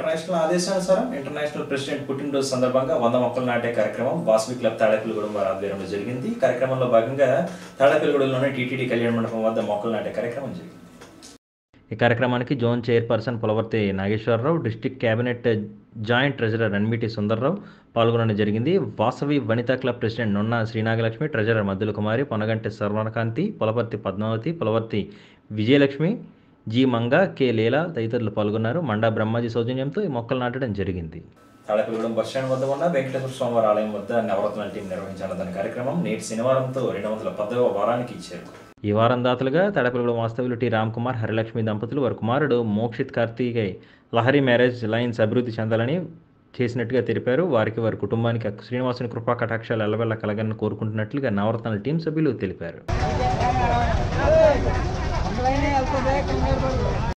international ఆదేశానుసారం international president పుట్టినరోజు సందర్భంగా వంద మొక్కలు నాటే కార్యక్రమం వాసవి క్లబ్ తాడేపల్లిగూడెం వారి ఆధ్వర్యంలో జరిగింది కార్యక్రమంలో భాగంగా తాడేపల్లిగూడెంలోని టీటీడీ కళ్యాణ మండపం వద్ద మొక్కలు నాటే కార్యక్రమం జరిగింది ఈ కార్యక్రమానికి zone chairperson Pulavarthi Nageswara Rao district cabinet joint treasurer ఎన్మిటి సుందర్రావు పాల్గొనడం జరిగింది Vasavi Vanitha club president Nunna Srinagalakshmi treasurer Maddula Kumari Ponaganti Sarvanakanthi Pulavarthi Padmavathi Pulavarthi Vijayalakshmi G Manga K Leela తదితరులు పాల్గొన్నారు మండా బ్రహ్మాజీ సౌజన్యంతో ఈ మొక్కలు నాటడం జరిగింది తాడపిల్లగూడెం బస్ స్టాండ్ వద్ద ఉన్న వెంకటేశ్వర స్వామివారి ఆలయం వద్ద నవరత్నాల టీం నిర్వహించాలన్న కార్యక్రమం నేటి శనివారంతో రెండు వందల పదవ వారానికి ఇచ్చారు ఈ వారం దాతలుగా తాడపిల్లగూడెం వాస్తవ్యులు టి రామ్ కుమార్ హరిలక్ష్మి దంపతులు వారి కుమారుడు మోక్షిత్ కార్తీకయ్ లహరి మ్యారేజ్ లైన్స్ అభివృద్ధి చెందాలని చేసినట్టుగా తెలిపారు వారికి వారి కుటుంబానికి శ్రీనివాసుని కృపా కటాక్షాలు ఎల్లవెల్ల కలగని కోరుకుంటున్నట్లుగా నవరత్నాల టీం సభ్యులు తెలిపారు వెళ్తుంది